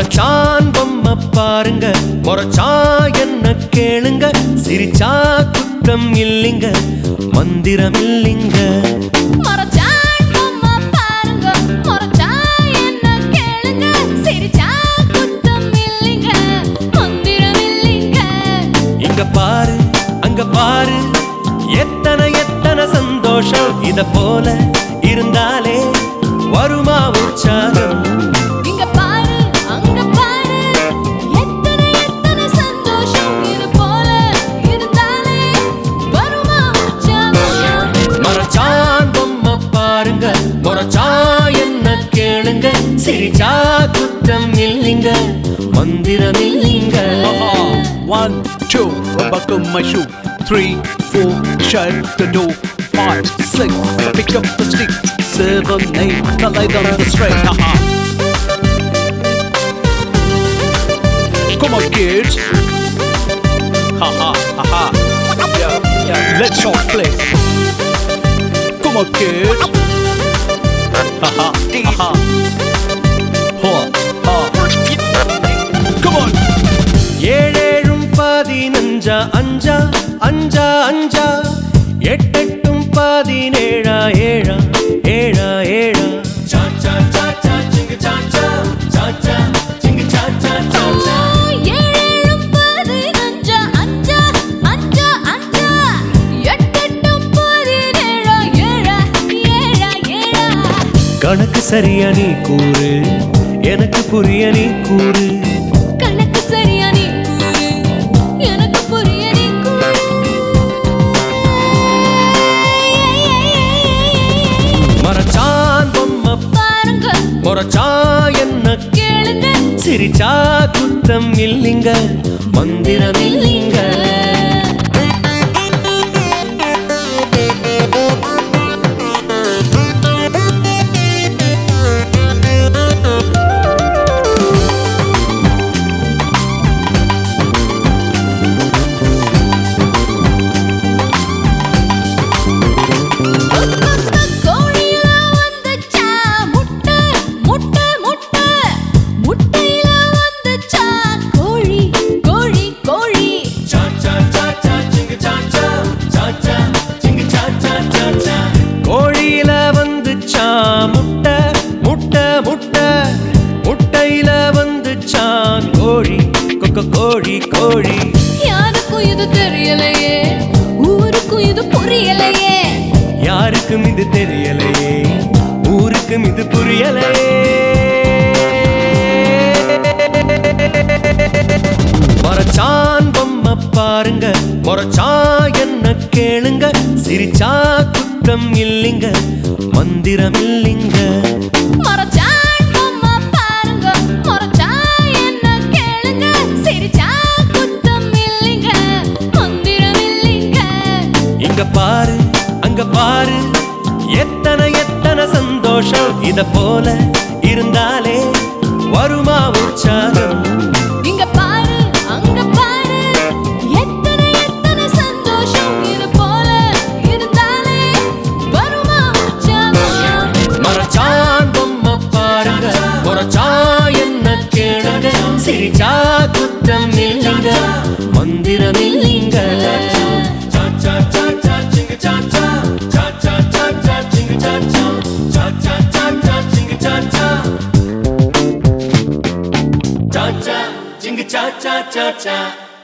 மரச்சான் பொம்மை பாருங்க மொரச்சா என்ன கேளுங்க சிரிச்சா குற்றம் இல்லைங்க மந்திரம் இல்லைங்க மொரச்சான் பொம்மை பாருங்க, மொரச்சா என்ன கேளுங்க, சிரிச்சா குத்தம் இல்லைங்க, மந்திரம் இல்லைங்க. இங்க பாரு அங்க பாரு எத்தனை எத்தனை சந்தோஷம் இத போல இருந்தாலே வருமா உற்சாகம் இங்க பாரு, அங்க பாரு, எத்தனை எத்தனை சந்தோஷம் இது போல இருந்தாலே வருமா உற்சாகம்? மரச்சான் பொம்மை பாருங்க மொரச்சா என்ன கேளுங்க சிரிச்சா குற்றம் இல்லைங்க மந்திரம் இல்லைங்க One, two, buckle my shoe. Three, four, shut the door. Five, six, pick up the stick. Seven, eight, the light on the straight. Haha. Come on, kids. Haha, haha. Yeah, yeah. Let's all play. Come on, kids. Haha, haha. Ho, ha. Come on. ஏழேழும் பதினஞ்சா அஞ்சா அஞ்சா அஞ்சா எட்டெட்டும் பதினேழா ஏழா ஏழா ஏழா சா சா சா சா சிங்கு சா சா சா சா சிங்கு சா சா சா சா ஏழேழும் பதினஞ்சா, அஞ்சா, அஞ்சா, அஞ்சா, எட்டெட்டும் பதினேழா, ஏழா, ஏழா, ஏழா. கணக்கு சரியா நீ கூறு எனக்கு புரிய நீ கூறு கணக்கு சரியா நீ கூறு, எனக்கு புரிய நீ கூறு. மரச்சான் பொம்மை பாருங்க, மொரச்சா என்ன கேளுங்க, சிரிச்சா குத்தம் இல்லைங்க மந்திரம் இல்லைங்க கோழியில வந்துச்சா முட்டை, முட்டை, முட்டை. முட்டையில வந்துச்சா கோழி, கோழி, கோழி. சா சா சா சா சிங்கு சா சா சா சா சிங்கு சா சா சா சா கோழியில வந்துச்சா முட்டை முட்டை முட்டை முட்டையில வந்துச்சா கோழி கொக்க கோழி கோழி யாருக்கும் இது தெரியலையே ஊருக்கும் இது புரியலையே யாருக்கும் இது தெரியலையே ஊருக்கும் இது புரியலையே மரச்சான் பொம்மை பாருங்க மொரச்சா என்ன கேளுங்க சிரிச்சா குற்றம் இல்லைங்க மந்திரம் இல்லைங்க மொரச்சான் பொம்மை பாருங்க மொரச்சா என்ன கேளுங்க சிரிச்சா குத்தம் இல்லைங்க மந்திரம் இல்லைங்க இங்க பாரு அங்க பாரு எத்தனை எத்தனை சந்தோஷம் இத போல இருந்தாலே வருமா உற்சாகம் இங்க பாரு அங்க பாரு எத்தனை எத்தனை சந்தோஷம் இது போல இருந்தாலே வருமா உற்சாகம் மரச்சான் பொம்மை பாருங்க மொரச்சா என்ன கேளுங்க சிரிச்சா குற்றம் இல்லைங்க மந்திரம் இல்லைங்க சா சா சா சா சிங்கு சா சா சா சா சா சா சிங்கு சா சா சா சா சா சா சிங்கு சா சா சா சா சிங்கு சா சா சா சா